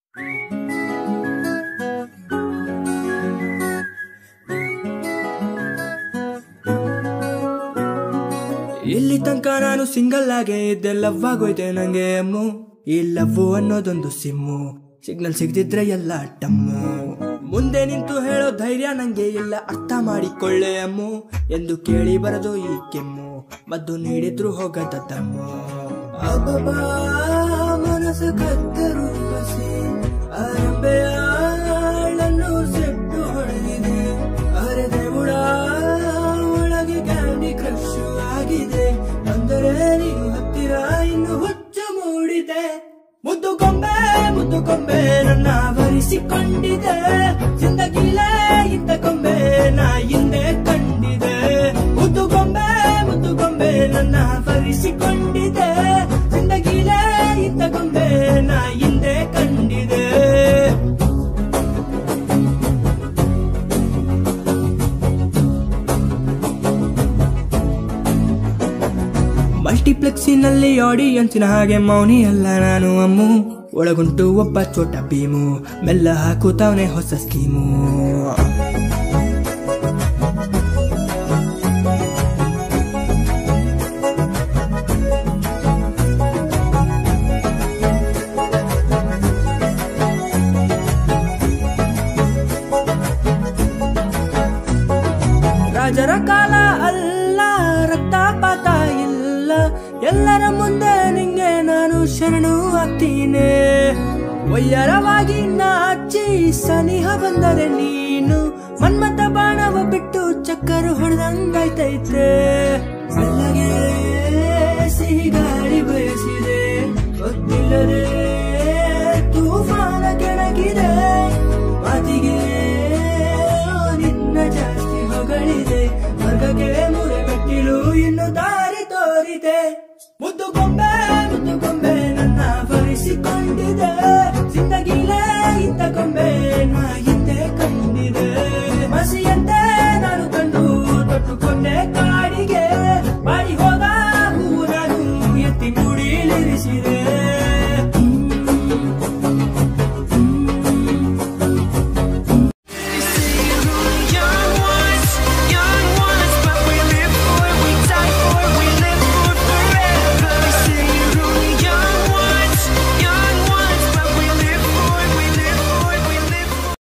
ಇಲ್ಲಿ ತನಕ ನಾನು ಸಿಂಗಲ್ ಆಗೇ ಇದ್ದೆ ಲವ್ ಆಗೋಯ್ತೆ ನಂಗೆ ಅಮ್ಮು ಈ ಲವ್ ಅನ್ನೋದೊಂದು ಸಿಮ್ಮು ಸಿಗ್ನಲ್ ಸಿಗದಿದ್ರೆ ಎಲ್ಲ ಟಮ್ಮು ಮುಂದೆ ನಿಂತು ಹೇಳೋ ಧೈರ್ಯ ನಂಗೆ ಇಲ್ಲ ಅರ್ಥ ಮಾಡಿಕೊಳ್ಳೆ ಅಮ್ಮು ಎಂದು ಕೇಳಿ ಬರದು ಈ ಕೆಮ್ಮು ಮದ್ದು ನೀಡಿದ್ರು ಹೋಗದ ತಮ್ಮು ಅಬ್ಬಬ್ಬಾ, ಮನಸ್ಸು ಕತ್ತರು ಬಸಿ ಅರಂಬೆಯ ಆಳನ್ನು ಸೆಟ್ಟು ಹೊಡೆದಿದೆ ಅರೆ ದೇವುಡ ಒಳಗೆ ಕ್ಯಾಂಡಿ ಕ್ರಶ್ ಆಗಿದೆ ಅಂದರೆ ನೀನು ಹತ್ತಿರ ಇನ್ನು ಹುಚ್ಚು ಮೂಡಿದೆ ಮುದ್ದು ಕೊಂಬೆ ಮುದ್ದು ಕೊಂಬೆ ನನ್ನ ಆವರಿಸಿಕೊಂಡಿದೆ ಜಿಂದಗಿಲೇ ಇಂದ ಕೊಂಬೆ ನಾ ಹಿಂದೆ ಕಂಡಿದೆ ಮುದ್ದು ಕೊಂಬೆ ಮುದ್ದು ಕೊಂಬೆ ನನ್ನ ಆವರಿಸಿಕೊಂಡಿದೆ ಜಿಂದಗಿಲೇ ಇಂದ ಕೊಂಬೆ ನಾ ಹಿಂದೆ ಕಂಡಿದೆ ಮಲ್ಟಿಪ್ಲೆಕ್ಸಿನಲ್ಲಿ ಆಡಿಯನ್ಸಿನ ಹಾಗೆ ಮೌನಿ ಅಲ್ಲ ನಾನು ಅಮ್ಮು ಒಳಗುಂಟು ಒಬ್ಬ ಚೋಟ ಭೀಮು ಮೆಲ್ಲ ಹಾಕುತ್ತಾವನೆ ಹೊಸ ಸ್ಕೀಮು ರಾಜರ ಕಾಲ ಅಲ್ಲ ರಕ್ತಪಾತ ಇಲ್ಲ ಎಲ್ಲರ ಮುಂದೆ ನಿಂಗೆ ನಾನು ಶರಣು ಆಗ್ತೀನಿ ವಯ್ಯರವಾಗಿ ನಾಚಿ ಸನಿಹ ಬಂದರೆ ನೀನು ಮನ್ಮತ ಬಾಣವ ಬಿಟ್ಟು ಚಕ್ಕರು ಹೊಡೆದಂಗಾಯ್ತೈತೆ ಮೆಲ್ಲಗೆ ಸಿಹಿ ಗಾಳಿ ಬಯಸಿದೆ ಗೊತ್ತಿಲ್ಲದೆ ತೂಫಾನ ಕೆಣಗಿದೆ ಮಾತಿಗೆ ನಿನ್ನ ಜಾಸ್ತಿ ಹೊಗಳಿದೆ ಸ್ವರ್ಗಕ್ಕೆ ಮುರೆ ಮೆಟ್ಟಿಲು ಇನ್ನು ದಾರಿ ತೋರಿದೆ ಮುದ್ದು ಗೊಂಬೆ ಮುದ್ದು ಗೊಂಬೆ ನನ್ನ ಬರಿಸಿಕೊಂಡಿದೆ